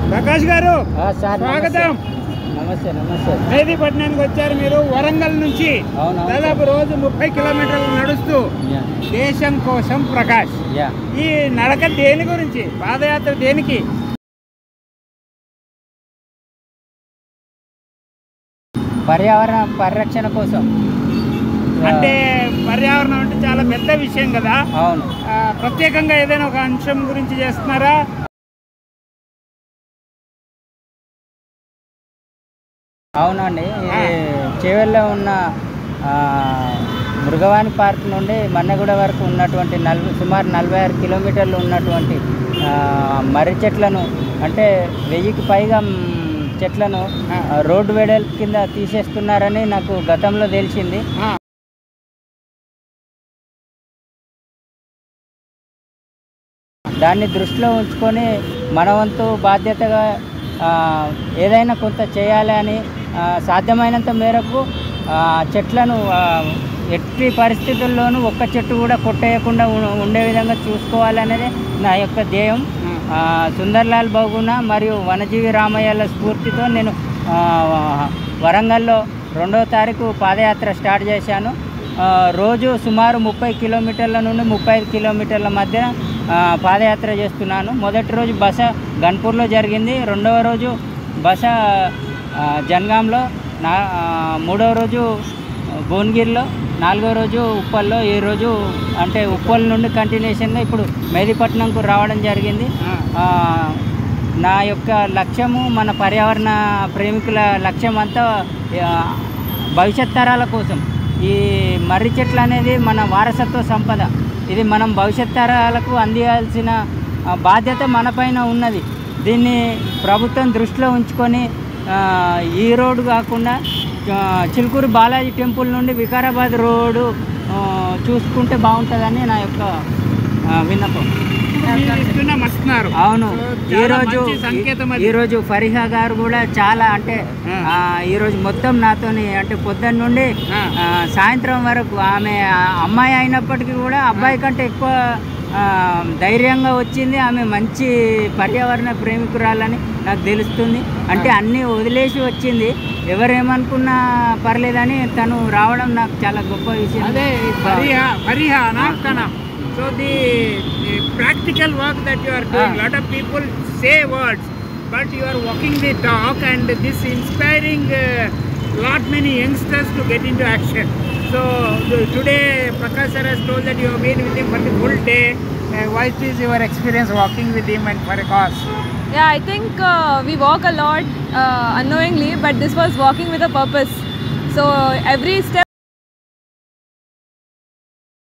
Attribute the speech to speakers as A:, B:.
A: ప్రకాష్ గారు
B: ఆ, సార్
A: స్వాగతం
B: నమస్తే నమస్తే
A: మెహదీపట్నానికి వచ్చారు మీరు వరంగల్ నుంచి
B: అవును, అవును.
A: దాదాపు రోజు ముప్పై కిలోమీటర్లు నడుస్తూ
B: యా
A: దేశం కోసం ప్రకాష్
B: యా
A: ఈ నడక దేని గురించి పాదయాత్ర దేనికి
B: పర్యావరణ పరిరక్షణ కోసం
A: అంటే పర్యావరణం అంటే చాలా పెద్ద విషయం కదా
B: అవును
A: ఆ, ప్రత్యేకంగా ఏదైనా ఒక అంశం గురించి చేస్తున్నారా
B: అవునండి
A: ఆ.
B: ఇది చేవెల్లో ఉన్న ఆ, మృగవాణి పార్క్ నుండి మన్నెగూడ వరకు ఉన్నటువంటి నలభై సుమారు నలభై ఆరు కిలోమీటర్లు ఉన్నటువంటి ఆ, మర్రి చెట్లను అంటే వెయ్యికి పైగా మ్, చెట్లను
A: ఆ.
B: ఆ, రోడ్డు వెడల్పు కింద తీసేస్తున్నారని నాకు గతంలో తెలిసింది
A: ఆ,
B: దాన్ని దృష్టిలో ఉంచుకొని మన వంతు బాధ్యతగా ఆ, ఏదైనా కొంత చేయాలి అని ఆ, సాధ్యమైనంత మేరకు ఆ, చెట్లను ఆ, ఎట్టి పరిస్థితుల్లోనూ ఒక్క చెట్టు కూడా కొట్టేయకుండా ఉ- ఉండే విధంగా చూసుకోవాలనేది నా యొక్క ధ్యేయం ఆ, సుందర్లాల్ బహుగుణ మరియు వనజీవి రామయ్యల స్ఫూర్తితో నేను ఆ, వరంగల్లో రెండవ తారీఖు పాదయాత్ర స్టార్ట్ చేశాను ఆ, రోజు సుమారు ముప్పై కిలోమీటర్ల నుండి ముప్పై ఐదు కిలోమీటర్ల మధ్య ఆ, పాదయాత్ర చేస్తున్నాను మొదటి రోజు బస గన్పూర్లో జరిగింది రెండవ రోజు బస ఆ, జన్గాంలో నా ఆ, మూడవ రోజు భువనగిరిలో నాలుగో రోజు ఉప్పల్లో ఈ రోజు అంటే ఉప్పల్ నుండి కంటిన్యూషన్గా ఇప్పుడు మెహదీపట్నంకు రావడం జరిగింది
A: ఆ.
B: ఆ, నా యొక్క లక్ష్యము మన పర్యావరణ ప్రేమికుల లక్ష్యం అంతా ఆ, భవిష్యత్ తరాల కోసం ఈ మర్రి చెట్లు అనేది మన వారసత్వ సంపద ఇది మనం భవిష్యత్ తరాలకు అందియాల్సిన ఆ, బాధ్యత మనపైన ఉన్నది దీన్ని ప్రభుత్వం దృష్టిలో ఉంచుకొని ఆ, ఈ రోడ్డు కాకుండా ఆ, చిలుకూరు బాలాజీ టెంపుల్ నుండి వికారాబాద్ రోడ్డు ఆ, చూసుకుంటే బాగుంటుందని నా యొక్క ఆ, విన్నపం
A: మీరు ఇస్తున్నాం వస్తున్నారు
B: అవును
A: సో,
B: ఈ
A: చాలా
B: రోజు
A: మంచి సంకేతం అది.
B: ఈ రోజు ఫరిహా గారు కూడా చాలా అంటే
A: ఆ.
B: ఆ, ఈ రోజు మొత్తం నాతోని అంటే పొద్దున్న నుండి
A: ఆ.
B: ఆ, సాయంత్రం వరకు ఆమె ఆ, అమ్మాయి అయినప్పటికీ కూడా అబ్బాయి కంటే ఎక్కువ ఆ, ధైర్యంగా వచ్చింది ఆమె మంచి పర్యావరణ ప్రేమికురాలని నాకు తెలుస్తుంది అంటే అన్నీ వదిలేసి వచ్చింది ఎవరేమనుకున్నా పర్లేదని తను రావడం నాకు చాలా గొప్ప విషయం
A: అదే పరిహ పరిహ నాకన so the practical work that you are doing
B: Ah.
A: Lot of people say words but you are walking the talk and this inspiring lot many youngsters to get into action so today Prakash sir has told that you have been with him for the full day uh, what is your experience walking with him and for a cause
C: Yeah, I think uh, we walk a lot uh, unknowingly, but this was walking with a purpose. So every step.